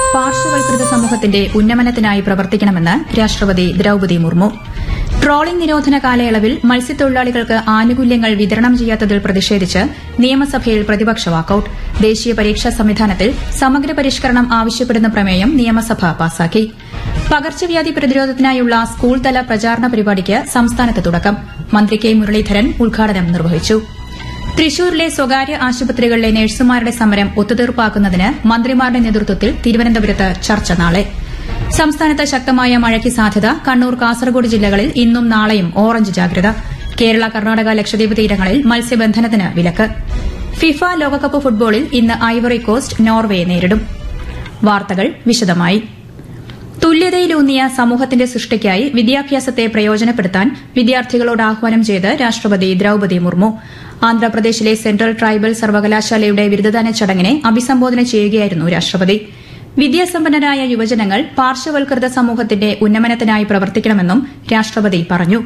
പാർശ്വവൽകൃത സമൂഹത്തിന്റെ ഉന്നമനത്തിനായി പ്രവർത്തിക്കണമെന്ന് രാഷ്ട്രപതി ദ്രൌപതി മുർമു ട്രോളിംഗ് നിരോധന കാലയളവിൽ മത്സ്യത്തൊഴിലാളികൾക്ക് ആനുകൂല്യങ്ങൾ വിതരണം ചെയ്യാത്തതിൽ പ്രതിഷേധിച്ച് നിയമസഭയിൽ പ്രതിപക്ഷ വാക്കൌട്ട് ദേശീയ പരീക്ഷാ സംവിധാനത്തിൽ സമഗ്ര പരിഷ്കരണം ആവശ്യപ്പെടുന്ന പ്രമേയം നിയമസഭ പാസാക്കി പകർച്ചവ്യാധി പ്രതിരോധത്തിനായുള്ള സ്കൂൾ തല പ്രചാരണ പരിപാടിക്ക് സംസ്ഥാനത്ത് തുടക്കം മന്ത്രി കെ മുരളീധരൻ ഉദ്ഘാടനം നിർവഹിച്ചു തൃശൂരിലെ സ്വകാര്യ ആശുപത്രികളിലെ നഴ്സുമാരുടെ സമരം ഒത്തുതീർപ്പാക്കുന്നതിന് മന്ത്രിമാരുടെ നേതൃത്വത്തിൽ തിരുവനന്തപുരത്ത് ചർച്ച നാളെ സംസ്ഥാനത്ത് ശക്തമായ മഴയ്ക്ക് സാധ്യത കണ്ണൂർ കാസർഗോഡ് ജില്ലകളിൽ ഇന്നും നാളെയും ഓറഞ്ച് ജാഗ്രത കേരള കർണാടക ലക്ഷദ്വീപ് തീരങ്ങളിൽ മത്സ്യബന്ധനത്തിന് വിലക്ക് ഫിഫ ലോകകപ്പ് ഫുട്ബോളിൽ ഇന്ന് ഐവറി കോസ്റ്റ് നോർവയെ നേരിടും വാർത്തകൾ വിശദമായി തുല്യതയിലൂന്നിയ സമൂഹത്തിന്റെ സൃഷ്ടിക്കായി വിദ്യാഭ്യാസത്തെ പ്രയോജനപ്പെടുത്താൻ വിദ്യാർത്ഥികളോട് ആഹ്വാനം ചെയ്ത് രാഷ്ട്രപതി ദ്രൌപതി മുർമു ആന്ധ്രാപ്രദേശിലെ സെൻട്രൽ ട്രൈബൽ സർവകലാശാലയുടെ ബിരുദദാന ചടങ്ങിനെ അഭിസംബോധന ചെയ്യുകയായിരുന്നു രാഷ്ട്രപതി വിദ്യാസമ്പന്നരായ യുവജനങ്ങൾ പാർശ്വവൽകൃത സമൂഹത്തിന്റെ ഉന്നമനത്തിനായി പ്രവർത്തിക്കണമെന്നും രാഷ്ട്രപതി പറഞ്ഞു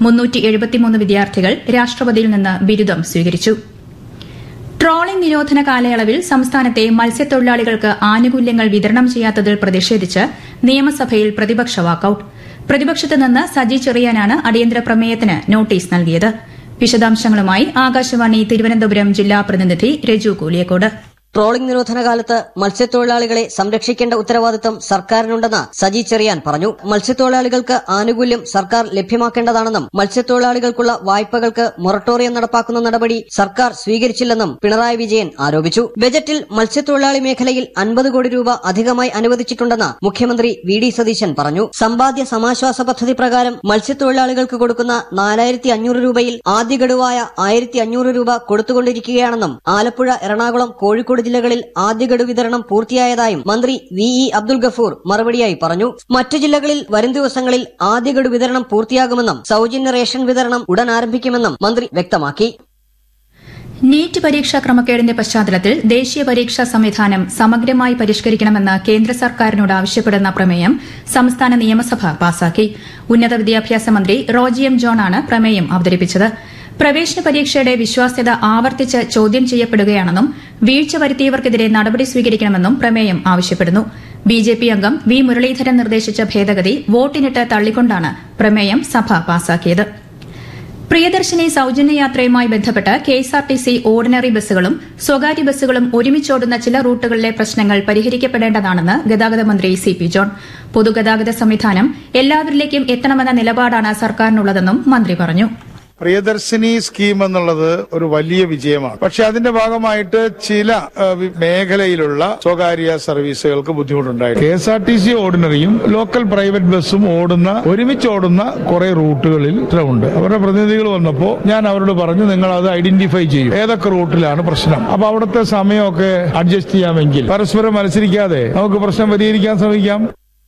വിദ്യാർത്ഥികൾ രാഷ്ട്രപതിയിൽ നിന്ന് ബിരുദം സ്വീകരിച്ചു ട്രോളിംഗ് നിരോധന കാലയളവിൽ സംസ്ഥാനത്തെ മത്സ്യത്തൊഴിലാളികൾക്ക് ആനുകൂല്യങ്ങൾ വിതരണം ചെയ്യാത്തതിൽ പ്രതിഷേധിച്ച് നിയമസഭയിൽ പ്രതിപക്ഷ വാക്കൌട്ട് പ്രതിപക്ഷത്ത് നിന്ന് സജി ചെറിയാനാണ് അടിയന്തര പ്രമേയത്തിന് നോട്ടീസ് നൽകിയത് വിശദാംശങ്ങളുമായി ആകാശവാണി തിരുവനന്തപുരം ജില്ലാ പ്രതിനിധി രജു കൂലിയക്കോട് ട്രോളിംഗ് നിരോധന കാലത്ത് മത്സ്യത്തൊഴിലാളികളെ സംരക്ഷിക്കേണ്ട ഉത്തരവാദിത്തം സർക്കാരിനുണ്ടെന്ന് സജി ചെറിയാൻ പറഞ്ഞു മത്സ്യത്തൊഴിലാളികൾക്ക് ആനുകൂല്യം സർക്കാർ ലഭ്യമാക്കേണ്ടതാണെന്നും മത്സ്യത്തൊഴിലാളികൾക്കുള്ള വായ്പകൾക്ക് മൊറട്ടോറിയം നടപ്പാക്കുന്ന നടപടി സർക്കാർ സ്വീകരിച്ചില്ലെന്നും പിണറായി വിജയൻ ആരോപിച്ചു ബജറ്റിൽ മത്സ്യത്തൊഴിലാളി മേഖലയിൽ അൻപത് കോടി രൂപ അധികമായി അനുവദിച്ചിട്ടുണ്ടെന്ന് മുഖ്യമന്ത്രി വി ഡി സതീശൻ പറഞ്ഞു സമ്പാദ്യ സമാശ്വാസ പദ്ധതി പ്രകാരം മത്സ്യത്തൊഴിലാളികൾക്ക് കൊടുക്കുന്ന നാലായിരത്തി അഞ്ഞൂറ് രൂപയിൽ ആദ്യ ഗഡുവായ ആയിരത്തി അഞ്ഞൂറ് രൂപ കൊടുത്തുകൊണ്ടിരിക്കുകയാണെന്നും ആലപ്പുഴ എറണാകുളം കോഴിക്കോട് ജില്ലകളിൽ ആദ്യ ഗഡു വിതരണം പൂർത്തിയായതായും മന്ത്രി വി ഇ അബ്ദുൽ ഗഫൂർ മറുപടിയായി പറഞ്ഞു മറ്റു ജില്ലകളിൽ വരും ദിവസങ്ങളിൽ ആദ്യ ഗഡു വിതരണം പൂർത്തിയാകുമെന്നും സൌജന്യ റേഷൻ വിതരണം ഉടൻ ആരംഭിക്കുമെന്നും മന്ത്രി വ്യക്തമാക്കി നീറ്റ് പരീക്ഷാ ക്രമക്കേടിന്റെ പശ്ചാത്തലത്തിൽ ദേശീയ പരീക്ഷാ സംവിധാനം സമഗ്രമായി പരിഷ്കരിക്കണമെന്ന് കേന്ദ്ര സർക്കാരിനോട് ആവശ്യപ്പെടുന്ന പ്രമേയം സംസ്ഥാന നിയമസഭ പാസാക്കി ഉന്നത വിദ്യാഭ്യാസ മന്ത്രി റോജി എം ജോണാണ് പ്രമേയം അവതരിപ്പിച്ചത് പ്രവേശന പരീക്ഷയുടെ വിശ്വാസ്യത ആവർത്തിച്ച് ചോദ്യം ചെയ്യപ്പെടുകയാണെന്നും വീഴ്ച വരുത്തിയവർക്കെതിരെ നടപടി സ്വീകരിക്കണമെന്നും പ്രമേയം ആവശ്യപ്പെടുന്നു ബിജെപി അംഗം വി മുരളീധരൻ നിർദ്ദേശിച്ച ഭേദഗതി വോട്ടിനിട്ട് തള്ളിക്കൊണ്ടാണ് പ്രമേയം സഭ പാസാക്കിയത് പ്രിയദർശിനി സൌജന്യ യാത്രയുമായി ബന്ധപ്പെട്ട് കെഎസ്ആർടിസി ഓർഡിനറി ബസ്സുകളും സ്വകാര്യ ബസ്സുകളും ഒരുമിച്ചോടുന്ന ചില റൂട്ടുകളിലെ പ്രശ്നങ്ങൾ പരിഹരിക്കപ്പെടേണ്ടതാണെന്ന് ഗതാഗത മന്ത്രി സി പി ജോൺ പൊതുഗതാഗത സംവിധാനം എല്ലാവരിലേക്കും എത്തണമെന്ന നിലപാടാണ് സർക്കാരിനുള്ളതെന്നും മന്ത്രി പറഞ്ഞു പ്രിയദർശിനി സ്കീം എന്നുള്ളത് ഒരു വലിയ വിജയമാണ് പക്ഷെ അതിന്റെ ഭാഗമായിട്ട് ചില ഏഹ്, വി- മേഖലയിലുള്ള സ്വകാര്യ സർവീസുകൾക്ക് ബുദ്ധിമുട്ടുണ്ടായി K S R T C ഓർഡിനറിയും ലോക്കൽ പ്രൈവറ്റ് ബസ്സും ഓടുന്ന ഒരുമിച്ച് ഓടുന്ന കുറെ റൂട്ടുകളിൽ ഉണ്ട് അവരുടെ പ്രതിനിധികൾ വന്നപ്പോൾ ഞാൻ അവരോട് പറഞ്ഞു നിങ്ങൾ അത് ഐഡന്റിഫൈ ചെയ്യും ഏതൊക്കെ റൂട്ടിലാണ് പ്രശ്നം അപ്പൊ അവിടുത്തെ സമയമൊക്കെ അഡ്ജസ്റ്റ് ചെയ്യാമെങ്കിൽ പരസ്പരം മത്സരിക്കാതെ നമുക്ക് പ്രശ്നം പരിഹരിക്കാൻ ശ്രമിക്കാം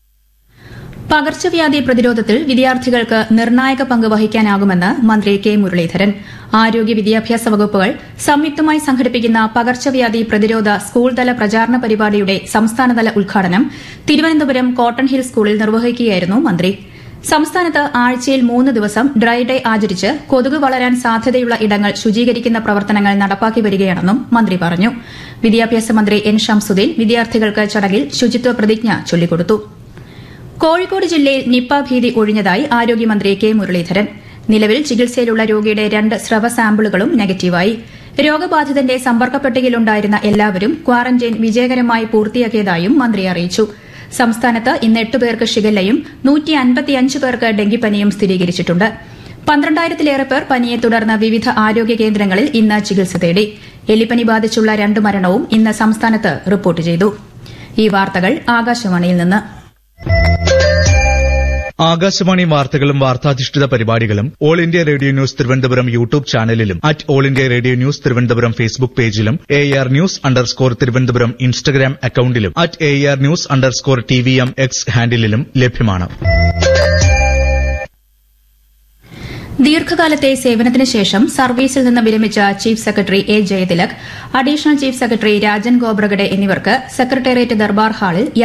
പകർച്ചവ്യാധി പ്രതിരോധത്തിൽ വിദ്യാർത്ഥികൾക്ക് നിർണായക പങ്ക് വഹിക്കാനാകുമെന്ന് മന്ത്രി കെ മുരളീധരൻ ആരോഗ്യ വിദ്യാഭ്യാസ വകുപ്പുകൾ സംയുക്തമായി സംഘടിപ്പിക്കുന്ന പകർച്ചവ്യാധി പ്രതിരോധ സ്കൂൾ തല പ്രചാരണ പരിപാടിയുടെ സംസ്ഥാനതല ഉദ്ഘാടനം തിരുവനന്തപുരം കോട്ടൺ ഹിൽ സ്കൂളിൽ നിർവഹിക്കുകയായിരുന്നു മന്ത്രി സംസ്ഥാനത്ത് ആഴ്ചയിൽ മൂന്ന് ദിവസം ഡ്രൈ ഡേ ആചരിച്ച് കൊതുക് വളരാൻ സാധ്യതയുള്ള ഇടങ്ങൾ ശുചീകരിക്കുന്ന പ്രവർത്തനങ്ങൾ നടപ്പാക്കി വരികയാണെന്നും മന്ത്രി പറഞ്ഞു വിദ്യാഭ്യാസ മന്ത്രി എൻ ഷംസുദ്ദീൻ വിദ്യാർത്ഥികൾക്ക് ചടങ്ങിൽ ശുചിത്വ പ്രതിജ്ഞ ചൊല്ലിക്കൊടുത്തു കോഴിക്കോട് ജില്ലയിൽ നിപ്പ ഭീതി ഒഴിഞ്ഞതായി ആരോഗ്യമന്ത്രി കെ മുരളീധരൻ നിലവിൽ ചികിത്സയിലുള്ള രോഗിയുടെ രണ്ട് സ്രവ സാമ്പിളുകളും നെഗറ്റീവായി രോഗബാധിതന്റെ സമ്പർക്ക പട്ടികയിലുണ്ടായിരുന്ന എല്ലാവരും ക്വാറന്റൈൻ വിജയകരമായി പൂർത്തിയാക്കിയതായും മന്ത്രി അറിയിച്ചു സംസ്ഥാനത്ത് ഇന്ന് എട്ട് പേർക്ക് ഷിഗല്ലയും നൂറ്റി അൻപത്തിയഞ്ച് പേർക്ക് ഡെങ്കിപ്പനിയും സ്ഥിരീകരിച്ചിട്ടുണ്ട് പന്ത്രണ്ടായിരത്തിലേറെ പേർ പനിയെ തുടർന്ന് വിവിധ ആരോഗ്യ കേന്ദ്രങ്ങളിൽ ഇന്ന് ചികിത്സ തേടി എലിപ്പനി ബാധിച്ചുള്ള രണ്ട് മരണവും ഇന്ന് സംസ്ഥാനത്ത് റിപ്പോർട്ട് ചെയ്തു ഈ വാർത്തകൾ ആകാശവാണിയിൽ നിന്ന് ആകാശവാണി വാർത്തകളും വാർത്താധിഷ്ഠിത പരിപാടികളും all India radio news Thiruvananthapuram YouTube ചാനലിലും at all India radio news Thiruvananthapuram Facebook പേജിലും A R news underscore Thiruvananthapuram Instagram അക്കൌണ്ടിലും at A R news underscore T V M X ഹാൻഡിലും ലഭ്യമാണ് ദീർഘകാലത്തെ സേവനത്തിന് ശേഷം സർവീസിൽ നിന്ന് വിരമിച്ച chief secretary A Jayathilak additional chief secretary Rajan Khobragade എന്നിവർക്ക് സെക്രട്ടേറിയറ്റ് ദർബാർ ഹാളിൽ